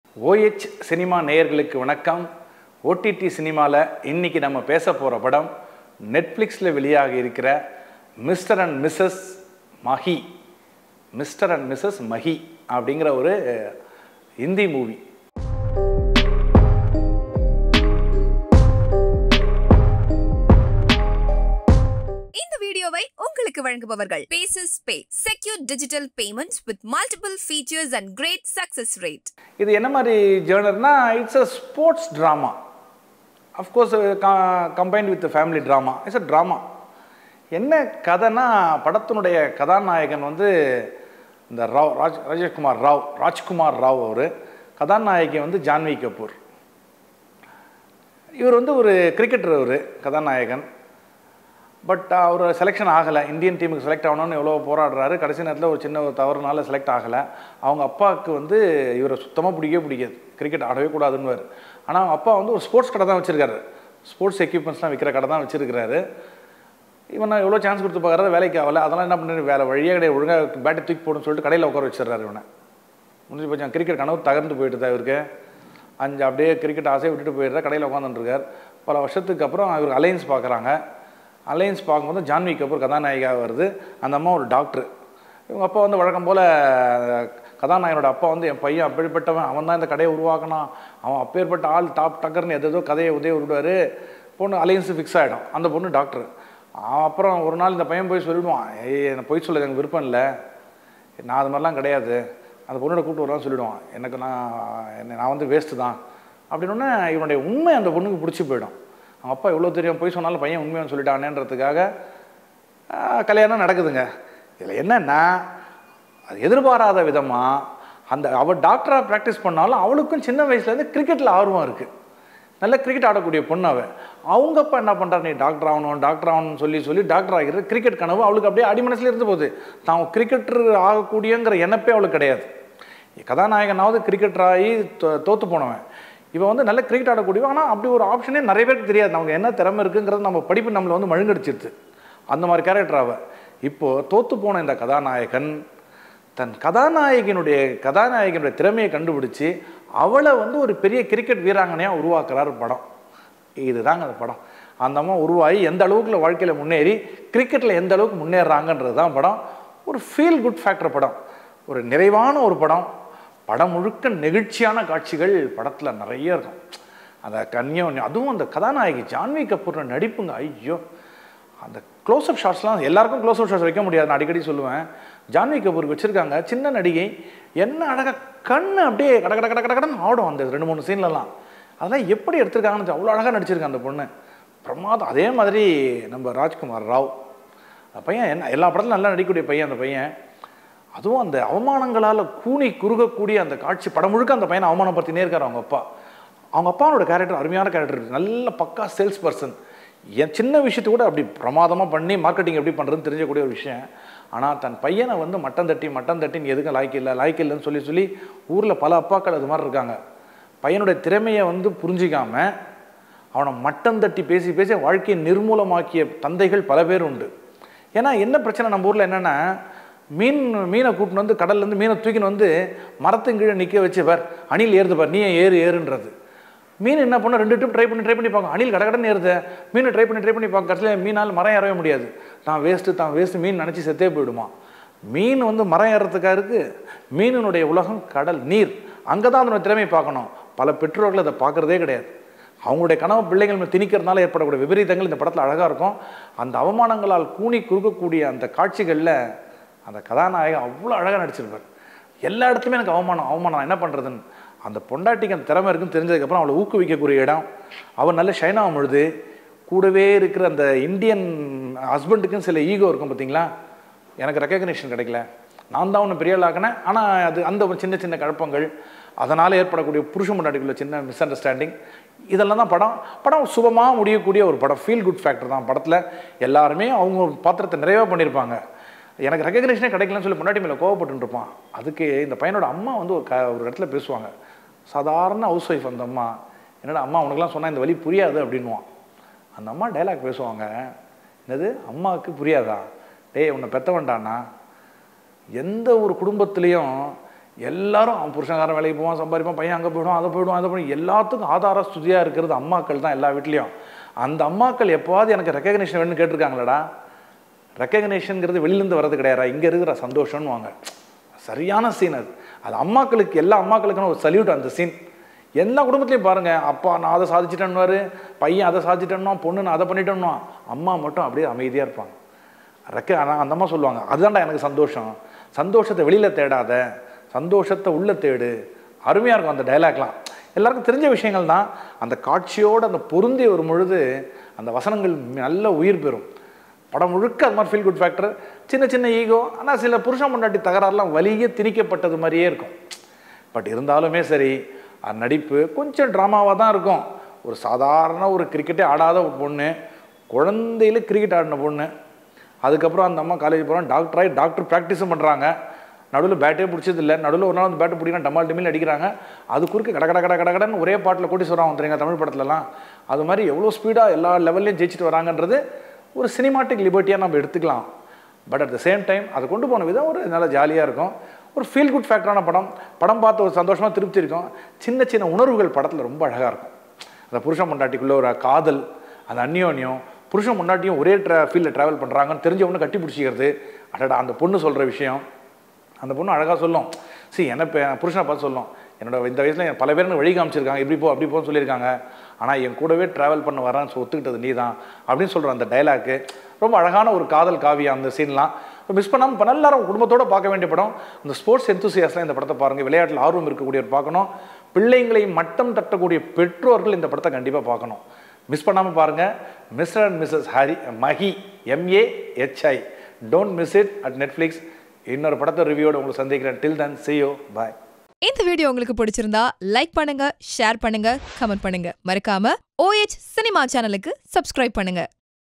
OH cinema நேயர்களுக்கு வணக்கம் OTT சினிமாவில் இன்னைக்கு நம்ம பேச போகிற படம் நெட்ஃப்ளிக்ஸில் வெளியாக இருக்கிற mister and missus Mahi mister and missus Mahi அப்படிங்கிற ஒரு ஹிந்தி மூவி இந்த வீடியோவை உங்களுக்கு வழங்குபவர்கள் பேசஸ் pay secure digital payments with multiple features and great success rate இது என்ன மாதிரி ஜேர்னர்னா it's a sports drama of course combined with family drama it's a drama என்ன கதைனா படத்தினுடைய கதாநாயகன் வந்து இந்த ராவ் ராஜ் ராஜேஷ்குமார் ராவ் ராஜ்குமார் ராவ் அவர் கதாநாயகி வந்து ஜான்வி கபூர் இவர் வந்து ஒரு கிரிக்கெட்டர் அவர் கதாநாயகன் பட் அவர் செலெக்ஷன் ஆகலை இந்தியன் டீமுக்கு செலக்ட் ஆகணும்னு எவ்வளோ போராடுறாரு கடைசி நேரத்தில் ஒரு சின்ன ஒரு தவறுனால செலக்ட் ஆகலை அவங்க அப்பாவுக்கு வந்து இவரை சுத்தமாக பிடிக்கவே பிடிக்காது கிரிக்கெட் ஆடவே கூடாதுன்னு ஆனால் அவங்க அப்பா வந்து ஒரு ஸ்போர்ட்ஸ் கடை தான் வச்சுருக்காரு ஸ்போர்ட்ஸ் எக்யூப்மெண்ட்ஸ்லாம் விற்கிற கடை தான் வச்சுருக்கிறாரு இவன் எவ்வளோ சான்ஸ் கொடுத்து பார்க்குறது வேலைக்கு ஆகலை அதெல்லாம் என்ன பண்ணி வேலை வழியே கிடையாது ஒழுங்காக பேட்டை தூக்கி போடுன்னு சொல்லிட்டு கடையில் உட்கார வச்சிடுறாரு இவனை முடிஞ்சு போச்சு கிரிக்கெட் கனவு தகர்ந்து போயிட்டு தான் இவருக்கு அஞ்சு அப்படியே கிரிக்கெட் ஆசையை விட்டுட்டு போயிடுற கடையில் உட்காந்துட்டுருக்கார் பல வருஷத்துக்கு அப்புறம் இவர் அலையன்ஸ் பார்க்குறாங்க அலையன்ஸ் பார்க்கும்போது ஜான்வி கபூர் கதாநாயகியாக வருது அந்த அம்மா ஒரு டாக்டர் இவங்க அப்பா வந்து வழக்கம் போல் கதாநாயகனோட அப்பா வந்து என் பையன் அப்பேற்பட்டவன் அவன் தான் இந்த கடையை உருவாக்கினான் அவன் அப்பேற்பட்ட ஆள் டாப் டக்கர்னு எதோ கதையை உதவி விடுவார் பொண்ணு அலையன்ஸு ஃபிக்ஸ் ஆகிடும் அந்த பொண்ணு டாக்டர் அப்புறம் ஒரு நாள் இந்த பையன் போய் சொல்லிடுவான் ஏய் என்னை பொய் சொல்ல எனக்கு விருப்பம் இல்லை நான் அது மாதிரிலாம் கிடையாது அந்த பொண்ணோட கூப்பிட்டு வருவான்னு சொல்லிவிடுவான் எனக்கு நான் என்ன நான் வந்து வேஸ்ட்டு தான் அப்படின்னோடனே இவனுடைய உண்மை அந்த பொண்ணுக்கு பிடிச்சி போயிடும் அவங்க அப்பா எவ்வளோ தெரியும் போய் சொன்னாலும் பையன் உண்மையானு சொல்லிட்டானேன்றதுக்காக ஆஹ், கல்யாணம் நடக்குதுங்க இதில் என்னன்னா அது எதிர்பாராத விதமாக அந்த அவள் டாக்டராக ப்ராக்டிஸ் பண்ணாலும் அவளுக்கும் சின்ன வயசுலேருந்து கிரிக்கெட்டில் ஆர்வம் இருக்குது நல்ல கிரிக்கெட் ஆடக்கூடிய பொண்ணு அவள் அவங்க அப்பா என்ன பண்ணுறாரு நீ டாக்டர் ஆகணும் டாக்டர் ஆகணும்னு சொல்லி சொல்லி டாக்டர் ஆகிறது கிரிக்கெட் கனவு அவளுக்கு அப்படியே அடிமனசில் இருந்து போகுது தான் கிரிக்கெட்டர் ஆகக்கூடியங்கிற எண்ணப்பே அவளுக்கு கிடையாது கதாநாயகனாவது கிரிக்கெட்டர் ஆகி தோ- தோத்து போனவன் இவன் வந்து நல்ல கிரிக்கெட் ஆடக்கூடியவன் ஆனால் அப்படி ஒரு ஆப்ஷனே நிறைய பேருக்கு தெரியாது நமக்கு என்ன திறமை இருக்குங்கிறது நம்ம படிப்பு நம்மளை வந்து மழுங்கடிச்சிருது அந்த மாதிரி கேரக்டர் அவ இப்போது தோத்து போன இந்த கதாநாயகன் தன் கதாநாயகனுடைய கதாநாயகனுடைய திறமையை கண்டுபிடிச்சு அவளை வந்து ஒரு பெரிய கிரிக்கெட் வீராங்கனையாக உருவாக்குறாரு படம் இதுதாங்க அந்த படம் அந்த அம்மா உருவாகி எந்த அளவுக்கு வாழ்க்கையில் முன்னேறி கிரிக்கெட்டில் எந்த அளவுக்கு முன்னேறாங்கன்றது தான் படம் ஒரு ஃபீல் குட் ஃபேக்டர் படம் ஒரு நிறைவான ஒரு படம் படம் முழுக்க நெகிழ்ச்சியான காட்சிகள் படத்தில் நிறைய இருக்கும் அந்த கன்யம் அதுவும் அந்த கதாநாயகி ஜான்வி கபூர் நடிப்புங்க ஐயோ அந்த க்ளோஸ்அப் ஷாட்ஸ்லாம் எல்லாருக்கும் க்ளோஸ்அப் ஷாட்ஸ் வைக்க முடியாது நான் அடிக்கடி சொல்லுவேன் ஜான்வி கபூருக்கு வச்சுருக்காங்க சின்ன நடிகை என்ன அழகாக கண்ணு அப்படியே கட கட கட கட கடன்னு ஆடும் அந்த ரெண்டு மூணு சீன்லலாம் அதெல்லாம் எப்படி எடுத்திருக்காங்கன்னு அவ்வளோ அழகாக நடிச்சிருக்காங்க அந்த பொண்ணு பிரமாதம் அதே மாதிரி நம்ம ராஜ்குமார் ராவ் அந்த பையன் என்ன எல்லா படத்துலையும் நல்லா நடிக்கக்கூடிய பையன் அந்த பையன் அதுவும் அந்த அவமானங்களால் கூனி குறுகக்கூடிய அந்த காட்சி படம் முழுக்க அந்த பையனை அவமானப்படுத்தினே இருக்கார் அவங்க அப்பா அவங்க அப்பாவோட கேரக்டர் அருமையான கேரக்டர் நல்ல பக்கா சேல்ஸ் பர்சன் என் சின்ன விஷயத்தை கூட அப்படி பிரமாதமாக பண்ணி மார்க்கெட்டிங் எப்படி பண்ணுறதுன்னு தெரிஞ்சக்கூடிய ஒரு விஷயம் ஆனால் தன் பையனை வந்து மட்டம் தட்டி மட்டம் தட்டி நீ எதுக்கும் லாய்க்கு இல்லை லாய்க்கு இல்லைன்னு சொல்லி சொல்லி ஊரில் பல அப்பாக்கள் அது மாதிரி இருக்காங்க பையனுடைய திறமையை வந்து புரிஞ்சிக்காம அவனை மட்டம் தட்டி பேசி பேசி வாழ்க்கையை நிர்மூலமாக்கிய தந்தைகள் பல பேர் உண்டு ஏன்னா என்ன பிரச்சனை நம்ம ஊரில் என்னென்னா மீன் மீனை கூட்டின்னு வந்து கடல்லேருந்து மீனை தூக்கின்னு வந்து மரத்தின் கீழே நிற்க வச்சு பார் அணில் ஏறுது பார் நீ ஏன் ஏறு ஏறுன்றது மீன் என்ன பண்ண ரெண்டு ட்ரிப் ட்ரை பண்ணி ட்ரை பண்ணி பார்க்க அணில் கடகடன்னு ஏறுது மீன் ட்ரை பண்ணி ட்ரை பண்ணி பார்க்க கடைசியில் மீனால் மரம் ஏறவே முடியாது தான் வேஸ்ட்டு தான் வேஸ்ட்டு மீன் நினச்சி செத்தே போயிடுமா மீன் வந்து மரம் ஏறுறதுக்காக இருக்குது மீனினுடைய உலகம் கடல் நீர் அங்கே தான் அதனுடைய திறமையை பார்க்கணும் பல பெற்றோர்கள் அதை பார்க்குறதே கிடையாது அவங்களுடைய கனவு பிள்ளைகள் மேல் திணிக்கிறதுனால ஏற்படக்கூடிய விபரீதங்கள் இந்த படத்தில் அழகாக இருக்கும் அந்த அவமானங்களால் கூனி குறுக்கக்கூடிய அந்த காட்சிகளில் அந்த கதாநாயகன் அவ்வளோ அழகாக நடிச்சிருப்பார் எல்லா இடத்துலையுமே எனக்கு அவமானம் அவமானம் நான் என்ன பண்ணுறதுன்னு அந்த பொண்டாட்டிக்கு அந்த திறமை இருக்குன்னு தெரிஞ்சதுக்கப்புறம் அவளை ஊக்குவிக்கக்கூடிய இடம் அவன் நல்ல ஷைனாகும் பொழுது கூடவே இருக்கிற அந்த இந்தியன் ஹஸ்பண்டுக்குன்னு சில ஈகோ இருக்கும் பார்த்தீங்களா எனக்கு ரெக்கக்னிஷன் கிடைக்கல நான் தான் ஒன்று பெரிய ஆளாக்கினேன் ஆனால் அது அந்த ஒரு சின்ன சின்ன குழப்பங்கள் அதனால் ஏற்படக்கூடிய புருஷ முன்னாடிக்குள்ள சின்ன மிஸ் அண்டர்ஸ்டாண்டிங் இதெல்லாம் தான் படம் படம் சுபமாக முடியக்கூடிய ஒரு படம் ஃபீல் குட் ஃபேக்டர் தான் படத்தில் எல்லாருமே அவங்க பாத்திரத்தை நிறைவாக பண்ணியிருப்பாங்க எனக்கு ரெக்கக்னிஷனே கிடைக்கலன்னு சொல்லி முன்னாடி மேலே கோவப்பட்டு இருப்பான் அதுக்கு இந்த பையனோட அம்மா வந்து ஒரு க ஒரு இடத்துல பேசுவாங்க சாதாரண ஹவுஸ் ஒய்ஃப் அந்த அம்மா என்னடா அம்மா உனக்குலாம் சொன்னால் இந்த வழி புரியாது அப்படின்னுவான் அந்த அம்மா டைலாக் பேசுவாங்க என்னது அம்மாவுக்கு புரியாதா டேய் உன்னை பெத்த வேண்டாண்ணா எந்த ஒரு குடும்பத்துலேயும் எல்லாரும் அவன் புருஷன்காரன் வேலைக்கு போவான் சம்பாதிப்பான் பையன் அங்கே போயிடுவான் அதை போயிடுவான் அதை போயிடும் எல்லாத்துக்கும் ஆதார ஸ்துதியாக இருக்கிறது அம்மாக்கள் தான் எல்லா வீட்லேயும் அந்த அம்மாக்கள் எப்போவாது எனக்கு ரெக்கக்னிஷன் வேணும்னு கேட்டிருக்காங்களடா ரெக்கக்னேஷனுங்கிறது வெளியிலேருந்து வர்றது கிடையாதா இங்கே இருக்கிற சந்தோஷம்னு வாங்க சரியான சீன் அது அது அம்மாக்களுக்கு எல்லா அம்மாக்களுக்கான ஒரு சல்யூட் அந்த சீன் எல்லா குடும்பத்துலையும் பாருங்கள் அப்பா நான் அதை சாதிச்சிட்டேன்னுவாரு பையன் அதை சாதிச்சிட்டேன்னா பொண்ணு நான் அதை பண்ணிட்டேன்னா அம்மா மட்டும் அப்படியே அமைதியாக இருப்பாங்க ரெக்க ஆனால் அந்த அம்மா சொல்லுவாங்க அதுதான்டா எனக்கு சந்தோஷம் சந்தோஷத்தை வெளியில் தேடாத சந்தோஷத்தை உள்ளே தேடு அருமையாக இருக்கும் அந்த டைலாக்லாம் எல்லாருக்கும் தெரிஞ்ச விஷயங்கள் தான் அந்த காட்சியோடு அந்த பொருந்தி வரும் பொழுது அந்த வசனங்கள் நல்ல உயிர் பெறும் படம் முழுக்க அது மாதிரி ஃபீல் குட் ஃபேக்டர் சின்ன சின்ன ஈகோ ஆனால் சில புருஷன் முன்னாடி தகராறுலாம் வலியே திணிக்கப்பட்டது மாதிரியே இருக்கும் பட் இருந்தாலுமே சரி அது நடிப்பு கொஞ்சம் ட்ராமாவாக தான் இருக்கும் ஒரு சாதாரண ஒரு கிரிக்கெட்டே ஆடாத ஒரு பொண்ணு குழந்தையில கிரிக்கெட் ஆடின பொண்ணு அதுக்கப்புறம் அந்த அம்மா காலேஜ் போகிறோம் டாக்டர் ஆகி டாக்டர் ப்ராக்டிஸும் பண்ணுறாங்க நடுவில் பேட்டே பிடிச்சது இல்லை நடுவில் ஒரு நாள் வந்து பேட்டு பிடிக்கணும் டமால் டிமில் அடிக்கிறாங்க அது குறுக்க கட கட கட கட கடன்னு ஒரே பாட்டில் கூட்டி சொல்கிறாங்க தெரியுங்க தமிழ் படத்துலலாம் அது மாதிரி எவ்வளோ ஸ்பீடாக எல்லா லெவல்லையும் ஜெயிச்சிட்டு வராங்கன்றது ஒரு சினிமாட்டிக் லிபர்ட்டியாக நம்ம எடுத்துக்கலாம் but at the same time அதை கொண்டு போன விதம் ஒரு நல்ல ஜாலியாக இருக்கும் ஒரு ஃபீல் குட் ஃபேக்டரான படம் படம் பார்த்து ஒரு சந்தோஷமாக திருப்தி இருக்கும் சின்ன சின்ன உணர்வுகள் படத்தில் ரொம்ப அழகாக இருக்கும் அந்த புருஷன் பொண்டாட்டிக்குள்ளே ஒரு காதல் அந்த அந்யோன்யம் புருஷன் பொண்டாட்டியும் ஒரே ட்ரா ஃபீல்டில் ட்ராவல் பண்ணுறாங்கன்னு தெரிஞ்சவொன்னு கட்டி பிடிச்சிக்கிறது அடடா அந்த பொண்ணு சொல்கிற விஷயம் அந்த பொண்ணு அழகாக சொல்லும் see என்ன இப்போ புருஷனை பார்த்து சொல்லும் என்னோட இந்த வயசில் என் பல பேர் எனக்கு வழி காமிச்சிருக்காங்க இப்படி போ அப்படி போன்னு சொல்லியிருக்காங்க ஆனால் என் கூடவே ட்ராவல் பண்ண வரேன்னு சொ- ஒத்துக்கிட்டது நீ தான் அப்படின்னு சொல்கிற அந்த டைலாக்கு ரொம்ப அழகான ஒரு காதல் காவியம் அந்த சீன்லாம் மிஸ் பண்ணாமல் இப்போ எல்லாரும் குடும்பத்தோட பார்க்க வேண்டிய படம் இந்த ஸ்போர்ட்ஸ் எந்தூசியாஸ்லாம் இந்த படத்தை பாருங்கள் விளையாட்டில் ஆர்வம் இருக்கக்கூடியவர் பார்க்கணும் பிள்ளைங்களை மட்டம் தட்டக்கூடிய பெற்றோர்கள் இந்த படத்தை கண்டிப்பாக பார்க்கணும் மிஸ் பண்ணாமல் பாருங்கள் mister and missus Hari Mahi M A H I don't miss it at Netflix இன்னொரு படத்தை ரிவ்யூவோட உங்களை சந்திக்கிறேன் டில் தன் see you பாய் இந்த வீடியோ உங்களுக்கு பிடிச்சிருந்தா லைக் பண்ணுங்க ஷேர் பண்ணுங்க கமெண்ட் பண்ணுங்க மறக்காம OH சினிமா சேனலுக்கு சப்ஸ்கிரைப் பண்ணுங்க